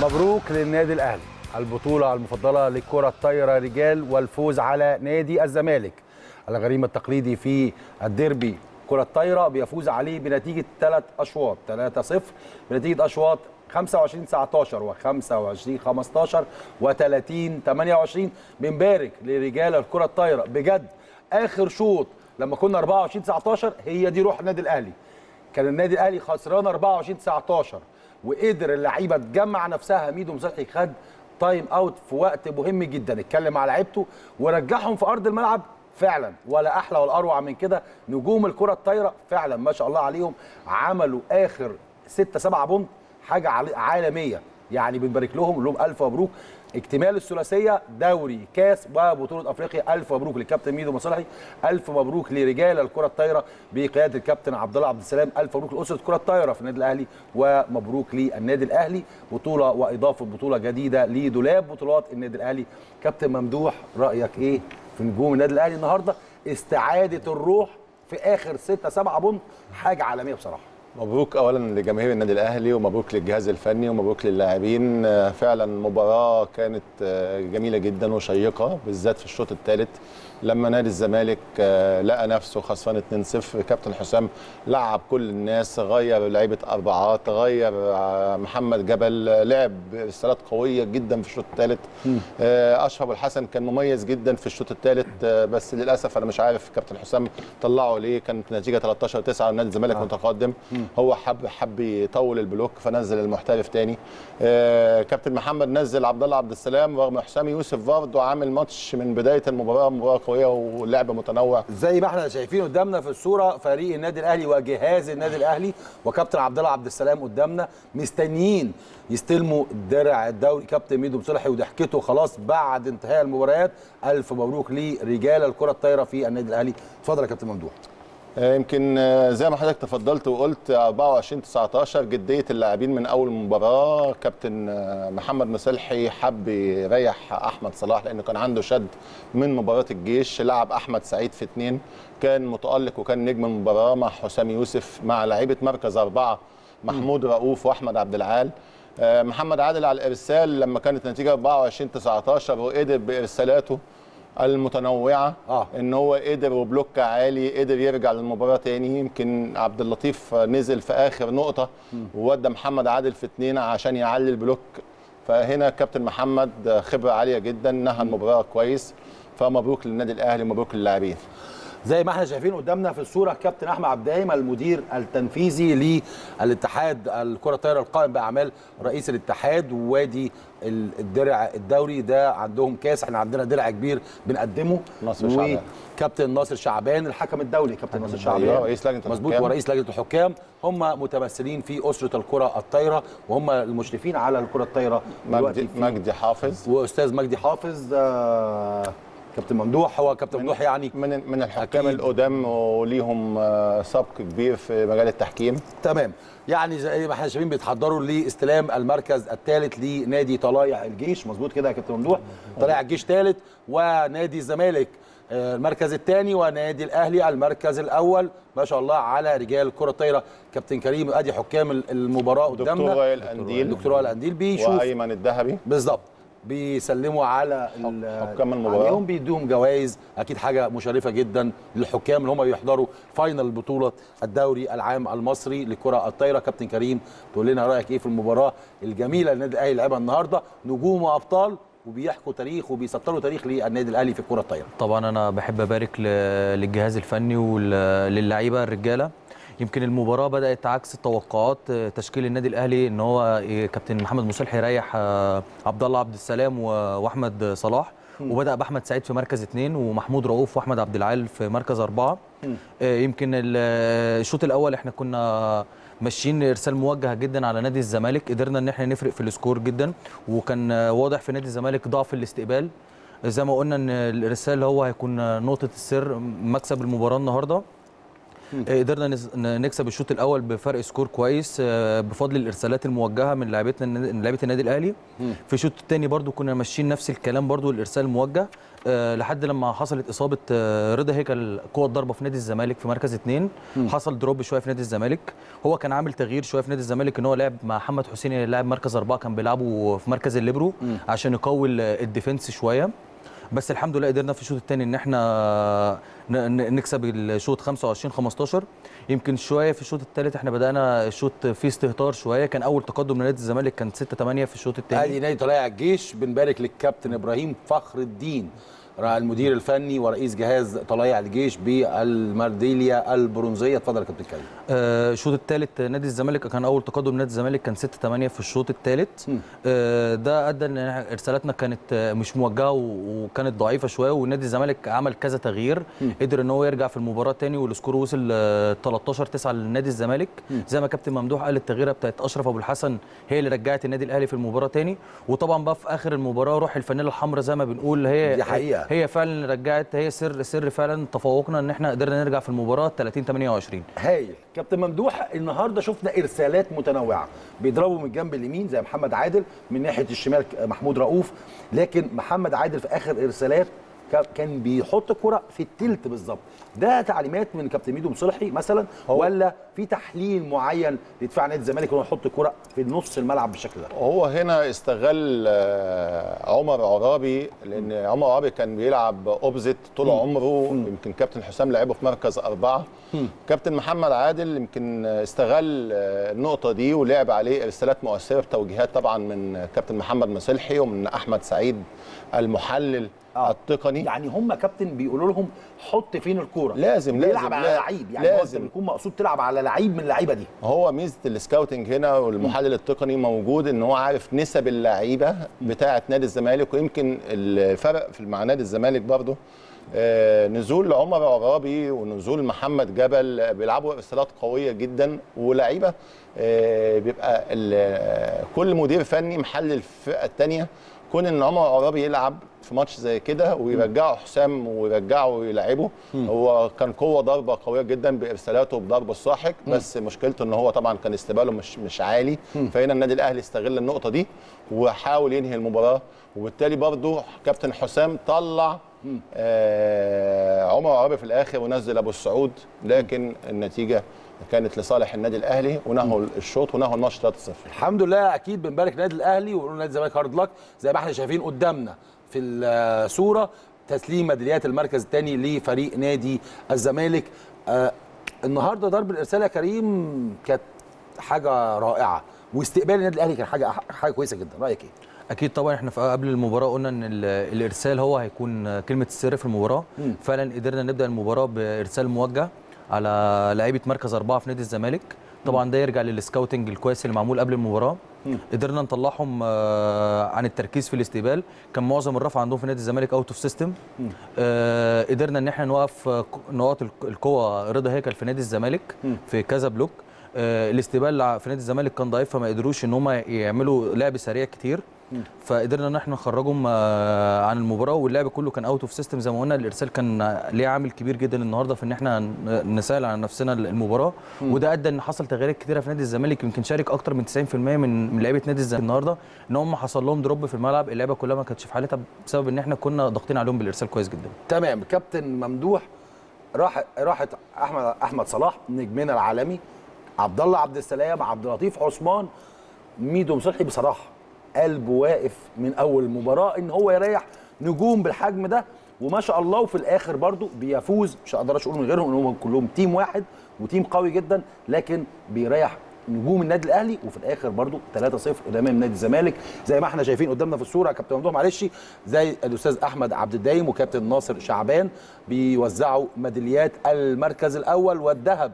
مبروك للنادي الاهلي البطوله المفضله للكره الطايره رجال والفوز على نادي الزمالك الغريم التقليدي في الديربي كره الطايره بيفوز عليه بنتيجه ثلاث اشواط 3-0 بنتيجه اشواط 25 19 و25 15 و30 28 بنبارك لرجال الكره الطايره بجد اخر شوط لما كنا 24 19 هي دي روح النادي الاهلي كان النادي الاهلي خسران 24 19 وقدر اللعيبه تجمع نفسها ميدو مصلحي خد تايم اوت في وقت مهم جدا اتكلم مع لعيبته ورجعهم في ارض الملعب فعلا ولا احلى ولا اروع من كده نجوم الكره الطايره فعلا ما شاء الله عليهم عملوا اخر 6 7 بونت حاجه عالميه يعني بنبارك لهم لهم الف مبروك اكتمال الثلاثيه دوري كاس وبطوله افريقيا الف مبروك للكابتن ميدو مصلحي الف مبروك لرجال الكره الطايره بقياده الكابتن عبد الله عبد السلام الف مبروك لاسره الكره الطايره في النادي الاهلي ومبروك للنادي الاهلي بطوله واضافه بطوله جديده لدولاب بطولات النادي الاهلي كابتن ممدوح رايك ايه في نجوم النادي الاهلي النهارده استعاده الروح في اخر 6 7 بونت حاجه عالميه بصراحه مبروك اولا لجماهير النادي الاهلي ومبروك للجهاز الفني ومبروك للاعبين فعلا مباراه كانت جميله جدا وشيقه بالذات في الشوط الثالث لما نادي الزمالك لقى نفسه خسران 2-0 كابتن حسام لعب كل الناس غير لعيبه اربعات غير محمد جبل لعب رسالات قويه جدا في الشوط الثالث اشرف ابو الحسن كان مميز جدا في الشوط الثالث بس للاسف انا مش عارف كابتن حسام طلعه ليه كانت نتيجه 13 9 نادي الزمالك آه. متقدم هو حب حب يطول البلوك فنزل المحترف تاني كابتن محمد نزل عبد الله عبد السلام رغم حسام يوسف برضه عامل ماتش من بدايه المباراه مباراه قويه ولعب متنوع زي ما احنا شايفين قدامنا في الصوره فريق النادي الاهلي وجهاز النادي الاهلي وكابتن عبد الله عبد السلام قدامنا مستنيين يستلموا درع الدوري كابتن ميدو مصلحي وضحكته خلاص بعد انتهاء المباريات الف مبروك لرجال الكره الطايره في النادي الاهلي اتفضل يا كابتن ممدوح يمكن زي ما حضرتك تفضلت وقلت 24 19 جديه اللاعبين من اول مباراه كابتن محمد مصلحي حب يريح احمد صلاح لانه كان عنده شد من مباراه الجيش لعب احمد سعيد في اثنين كان متالق وكان نجم المباراه مع حسام يوسف مع لعيبه مركز اربعه محمود رؤوف واحمد عبد العال محمد عادل على الارسال لما كانت النتيجه 24 19 وقدر بارسالاته المتنوعه آه. ان هو قدر وبلوك عالي قدر يرجع للمباراه تاني يمكن عبد اللطيف نزل في اخر نقطه وودى محمد عادل في اثنين عشان يعلي البلوك فهنا كابتن محمد خبره عاليه جدا نهى المباراه كويس فمبروك للنادي الاهلي ومبروك للاعبين زي ما احنا شايفين قدامنا في الصوره كابتن احمد عبد الدايم المدير التنفيذي للاتحاد الكره الطايره القائم باعمال رئيس الاتحاد ووادي الدرع الدوري ده عندهم كاس احنا عندنا درع كبير بنقدمه ناصر شعبان كابتن ناصر شعبان الحكم الدولي كابتن ناصر شعبان رئيس لجنه مظبوط ورئيس لجنه الحكام هم متمثلين في اسره الكره الطايره وهم المشرفين على الكره الطايره مجدي, مجدي حافظ واستاذ مجدي حافظ آه كابتن ممدوح هو كابتن ممدوح يعني من من الحكام القدام وليهم سبق كبير في مجال التحكيم تمام يعني زي ما احنا شايفين بيتحضروا لاستلام المركز الثالث لنادي طلايع الجيش مظبوط كده يا كابتن ممدوح طلايع الجيش ثالث ونادي الزمالك المركز الثاني ونادي الاهلي المركز الاول ما شاء الله على رجال الكره الطايره كابتن كريم ادي حكام المباراه قدامنا دكتور وائل انديل دكتور وائل انديل بيشوف وايمن الذهبي بالظبط بيسلموا على حكام المباراه عليهم بيدوهم جوائز اكيد حاجه مشرفه جدا للحكام اللي هم بيحضروا فاينل بطوله الدوري العام المصري لكره الطايره كابتن كريم تقول لنا رايك ايه في المباراه الجميله اللي النادي الاهلي لعبها النهارده نجوم وابطال وبيحكوا تاريخ وبيسطروا تاريخ للنادي الاهلي في الكره الطايره طبعا انا بحب ابارك للجهاز الفني وللعيبه الرجاله يمكن المباراه بدات عكس التوقعات تشكيل النادي الاهلي ان هو كابتن محمد مصلح يريح عبد الله عبد السلام واحمد صلاح وبدا باحمد سعيد في مركز اثنين ومحمود رؤوف واحمد عبد العال في مركز اربعه يمكن الشوط الاول احنا كنا ماشيين ارسال موجه جدا على نادي الزمالك قدرنا ان احنا نفرق في السكور جدا وكان واضح في نادي الزمالك ضعف الاستقبال زي ما قلنا ان الارسال هو هيكون نقطه السر مكسب المباراه النهارده قدرنا نكسب الشوط الاول بفرق سكور كويس بفضل الارسالات الموجهه من لعيبتنا لعيبه النادي الاهلي في الشوط الثاني برده كنا ماشيين نفس الكلام برده الارسال الموجه آه، لحد لما حصلت اصابه آه، رضا هيكل قوه ضربه في نادي الزمالك في مركز اثنين حصل دروب شويه في نادي الزمالك هو كان عامل تغيير شويه في نادي الزمالك ان هو لعب مع محمد حسين لاعب مركز اربعه كان بيلعبه في مركز الليبرو عشان يقوي ال- الديفنس شويه بس الحمد لله قدرنا في الشوط الثاني ان احنا ن- ن- نكسب الشوط 25 15 يمكن شويه في الشوط الثالث احنا بدانا الشوط فيه استهتار شويه كان اول تقدم لنادي الزمالك كان 6 8 في الشوط الثاني ادي نادي طلائع الجيش بنبارك للكابتن ابراهيم فخر الدين رأى المدير الفني ورئيس جهاز طلائع الجيش بالمرديليا البرونزيه اتفضل يا كابتن كريم آه، الشوط الثالث نادي الزمالك كان اول تقدم نادي الزمالك كان 6 8 في الشوط الثالث آه، ده ادى ان إحنا ارسالاتنا كانت آه، مش موجهه و- وكانت ضعيفه شويه ونادي الزمالك عمل كذا تغيير قدر ان هو يرجع في المباراه تاني والسكور وصل آه، 13 9 لنادي الزمالك زي ما كابتن ممدوح قال التغييره بتاعت اشرف ابو الحسن هي اللي رجعت النادي الاهلي في المباراه تاني وطبعا بقى في اخر المباراه روح الفانيلا الحمراء زي ما بنقول هي دي حقيقة. هي فعلا اللي رجعت هي سر سر فعلا تفوقنا ان احنا قدرنا نرجع في المباراه 30 28 هايل كابتن ممدوح النهارده شفنا ارسالات متنوعه بيضربوا من الجنب اليمين زي محمد عادل من ناحيه الشمال محمود رؤوف لكن محمد عادل في اخر ارسالات كا- كان بيحط الكره في التلت بالظبط ده تعليمات من كابتن ميدو مصلحي مثلا ولا في تحليل معين لدفاع نادي الزمالك انه يحط الكره في نص الملعب بالشكل ده هو هنا استغل آه، عمر عرابي لان عمر عرابي كان بيلعب اوبزيت طول عمره يمكن كابتن حسام لعبه في مركز اربعه كابتن محمد عادل يمكن استغل آه، النقطه دي ولعب عليه ارسالات مؤثره بتوجيهات طبعا من كابتن محمد مصلحي ومن احمد سعيد المحلل آه. التقني يعني هم كابتن بيقولوا لهم حط فين الكوره لازم- بيلعب لازم- على لا- لعيب يعني هو لازم. انت بيكون مقصود تلعب على لعيب من اللعيبه دي هو ميزه السكاوتنج هنا والمحلل التقني موجود ان هو عارف نسب اللعيبه بتاعه نادي الزمالك ويمكن الفرق في مع نادي الزمالك برضه آه، نزول عمر عرابي ونزول محمد جبل آه، بيلعبوا ارسالات قويه جدا ولعيبه آه، بيبقى ال- كل مدير فني محلل الفرقه الثانيه كون ان عمر عرابي يلعب في ماتش زي كده ويرجعه حسام ويرجعه ويلعبه هو كان قوه ضربه قويه جدا بارسالاته بضرب الساحق بس مشكلته ان هو طبعا كان استقباله مش مش عالي فهنا النادي الاهلي استغل النقطه دي وحاول ينهي المباراه وبالتالي برضو كابتن حسام طلع آه عمر عرابي في الاخر ونزل ابو السعود لكن النتيجه كانت لصالح النادي الاهلي ونهوا الشوط ونهوا الماتش 3-0 الحمد لله اكيد بنبارك نادي الاهلي ونقول نادي الزمالك هارد لك زي ما احنا شايفين قدامنا في الصوره تسليم ميداليات المركز الثاني لفريق نادي الزمالك آه النهارده ضرب الارسال يا كريم كانت حاجه رائعه واستقبال النادي الاهلي كان حاجه حاجه كويسه جدا رايك ايه اكيد طبعا احنا في قبل المباراه قلنا ان ال- الارسال هو هيكون كلمه السر في المباراه فعلا قدرنا نبدا المباراه بارسال موجه على لعيبه مركز اربعه في نادي الزمالك طبعا ده يرجع للسكاوتنج الكويس اللي معمول قبل المباراه قدرنا نطلعهم آه، عن التركيز في الاستقبال كان معظم الرفع عندهم في نادي الزمالك اوت اوف سيستم قدرنا ان احنا نوقف آه، نقاط الق- القوه رضا هيكل في نادي الزمالك في كذا بلوك آه، الاستقبال ع- في نادي الزمالك كان ضعيف فما قدروش ان هم يعملوا لعب سريع كتير فقدرنا ان احنا نخرجهم آه، عن المباراه واللعب كله كان اوت اوف سيستم زي ما قلنا الارسال كان ليه عامل كبير جدا النهارده في ان احنا ن- نسهل على نفسنا المباراه وده ادى ان حصل تغييرات كتيره في نادي الزمالك يمكن شارك اكتر من 90% من من لعيبه نادي الزمالك النهارده ان هم حصل لهم دروب في الملعب اللعبه كلها ما كانتش في حالتها بسبب ان احنا كنا ضاغطين عليهم بالارسال كويس جدا تمام كابتن ممدوح راح راحت احمد احمد صلاح نجمنا العالمي عبد الله عبد السلام عبد اللطيف عثمان ميدو مصلحي بصراحه قلبه واقف من اول المباراه ان هو يريح نجوم بالحجم ده وما شاء الله وفي الاخر برضو بيفوز مش هقدر اقول من غيرهم ان هم كلهم تيم واحد وتيم قوي جدا لكن بيريح نجوم النادي الاهلي وفي الاخر برضو 3-0 امام نادي الزمالك زي ما احنا شايفين قدامنا في الصوره يا كابتن ممدوح معلش زي الاستاذ احمد عبد الدايم وكابتن ناصر شعبان بيوزعوا ميداليات المركز الاول والذهب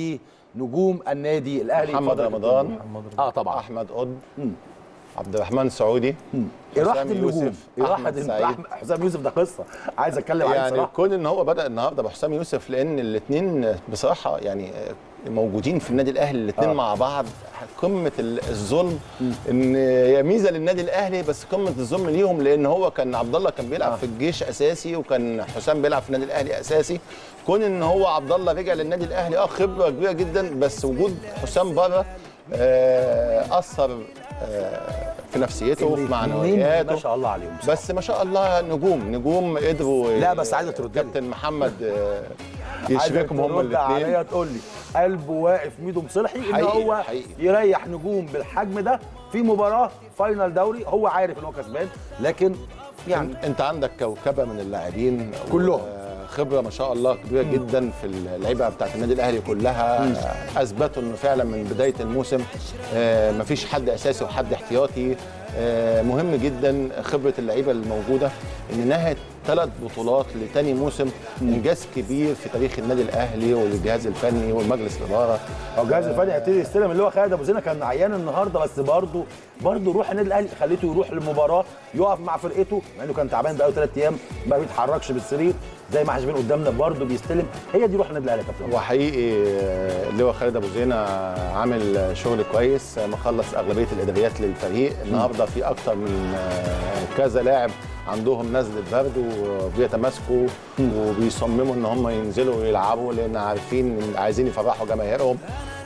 لنجوم النادي الاهلي محمد اتفضل يا كابتن رمضان. ممدوح. اه طبعا احمد قد عبد الرحمن سعودي اراحه حسام النجوم يوسف، اراحه أحمد النجوم. سعيد. أحمد- حسام يوسف ده قصه عايز اتكلم عليه يعني بصراحه كون ان هو بدا النهارده بحسام يوسف لان الاثنين بصراحه يعني موجودين في النادي الاهلي الاثنين آه. آه. مع بعض قمه ال- الظلم ان هي ميزه للنادي الاهلي بس قمه الظلم ليهم لان هو كان عبد الله كان بيلعب آه. آه. في الجيش اساسي وكان حسام بيلعب في النادي الاهلي اساسي كون ان هو عبد الله رجع للنادي الاهلي اه خبره كبيره جدا بس وجود حسام بره آه اثر آه في نفسيته وفي الاتنين معنوياته ما شاء الله عليهم بصراحة. بس ما شاء الله نجوم نجوم قدروا لا، بس عايزة ترد لي. كابتن محمد آه، عايزك يشبكهم هم ترد عليا الاثنين تقول لي قلبه واقف ميدو مصلحي ان حقيقي، هو حقيقي. يريح نجوم بالحجم ده في مباراه فاينل دوري هو عارف ان هو كسبان لكن يعني انت عندك كوكبه من اللاعبين كلهم. و- خبره ما شاء الله كبيره جدا في اللعيبه بتاعت النادي الاهلي كلها آه، اثبتوا انه فعلا من بدايه الموسم آه، مفيش حد اساسي وحد احتياطي آه، مهم جدا خبره اللعيبه الموجوده ان نهت ثلاث بطولات لتاني موسم انجاز كبير في تاريخ النادي الاهلي والجهاز الفني والمجلس الاداره هو الجهاز الفني هيبتدي يستلم اللي هو خالد ابو زينه كان عيان النهارده بس برضه برضه روح النادي الاهلي خليته يروح للمباراه يقف مع فرقته مع انه كان تعبان بقاله ثلاث ايام ما بيتحركش بالسرير زي ما احنا شايفين قدامنا برضه بيستلم هي دي روح النادي الاهلي يا كابتن وحقيقي آه، اللواء خالد ابو زينه عامل شغل كويس آه، مخلص اغلبيه الاداريات للفريق النهارده في اكتر من آه، كذا لاعب عندهم نزله برد وبيتماسكوا وبيصمموا ان هم ينزلوا يلعبوا لان عارفين إن عايزين يفرحوا جماهيرهم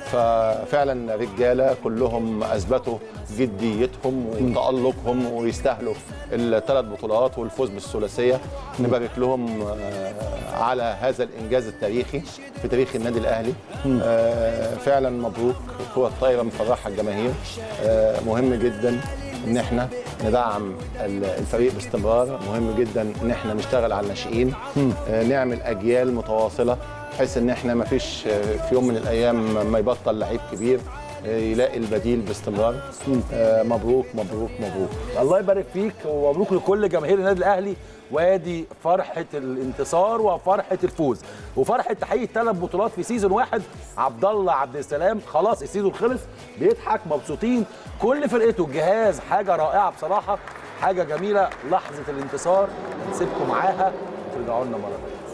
ففعلا رجاله كلهم اثبتوا جديتهم وتالقهم ويستاهلوا الثلاث بطولات والفوز بالثلاثيه نبارك لهم آه، على هذا الانجاز التاريخي في تاريخ النادي الاهلي آه، فعلا مبروك الكره الطايره مفرحه الجماهير آه، مهم جدا ان احنا ندعم ال- الفريق باستمرار مهم جدا ان احنا نشتغل على الناشئين آه، نعمل اجيال متواصله بحيث ان احنا ما فيش آه، في يوم من الايام ما يبطل لعيب كبير آه، يلاقي البديل باستمرار آه، مبروك مبروك مبروك الله يبارك فيك ومبروك لكل جماهير النادي الاهلي وادي فرحه الانتصار وفرحه الفوز وفرحه تحقيق ثلاث بطولات في سيزون واحد عبد الله عبد السلام خلاص السيزون خلص بيضحك مبسوطين كل فرقته الجهاز حاجه رائعه بصراحه حاجه جميله لحظه الانتصار نسيبكم معاها وترجعوا لنا مره ثانيه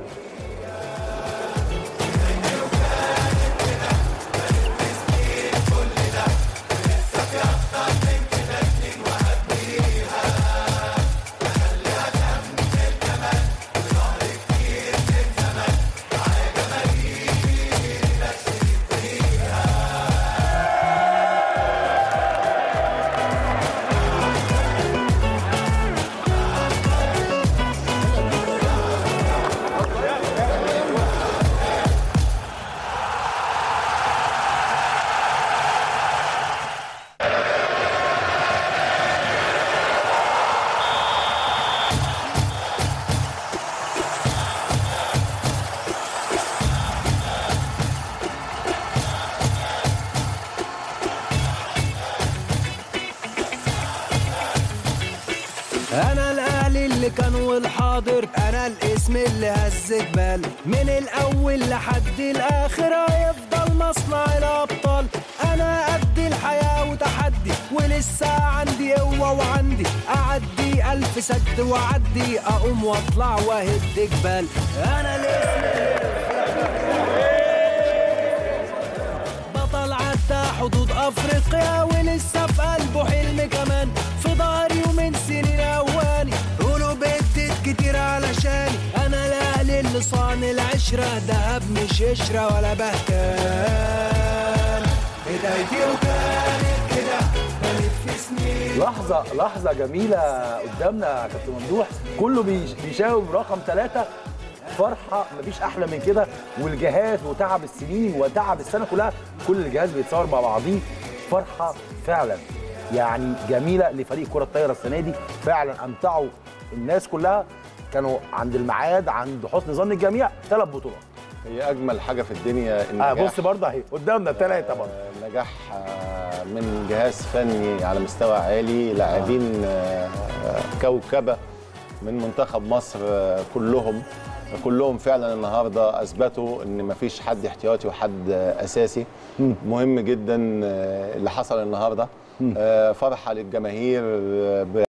انا الاهلي اللي كان والحاضر انا الاسم اللي هز جبال من الاول لحد الاخر هيفضل مصنع الابطال انا قد الحياه وتحدي ولسه عندي قوه وعندي اعدي الف سد واعدي اقوم واطلع واهد جبال انا الاسم بطل عدى حدود افريقيا ولسه في قلبه حلم كمان في ظهري ومن سنين اواني قولوا بدت كتير علشاني انا الاهلي اللي صان العشره دهب مش قشره ولا بهتان بدايتي وكانت كده كانت في سنين لحظة لحظة جميلة قدامنا يا كابتن ممدوح كله بيش- بيشاور رقم ثلاثة فرحة مفيش أحلى من كده والجهاز وتعب السنين وتعب السنة كلها كل الجهاز بيتصور مع بعضيه فرحة فعلا يعني جميلة لفريق كرة الطايرة السنة دي فعلا أمتعوا الناس كلها كانوا عند الميعاد عند حسن ظن الجميع ثلاث بطولات هي اجمل حاجه في الدنيا آه النجاح بص برضه اهي قدامنا ثلاثة برضه آه، نجاح آه، من جهاز فني على مستوى عالي لاعبين آه، كوكبه من منتخب مصر آه، كلهم كلهم فعلا النهارده اثبتوا ان مفيش حد احتياطي وحد آه، اساسي مهم جدا آه، اللي حصل النهارده آه، فرحه للجماهير آه، ب-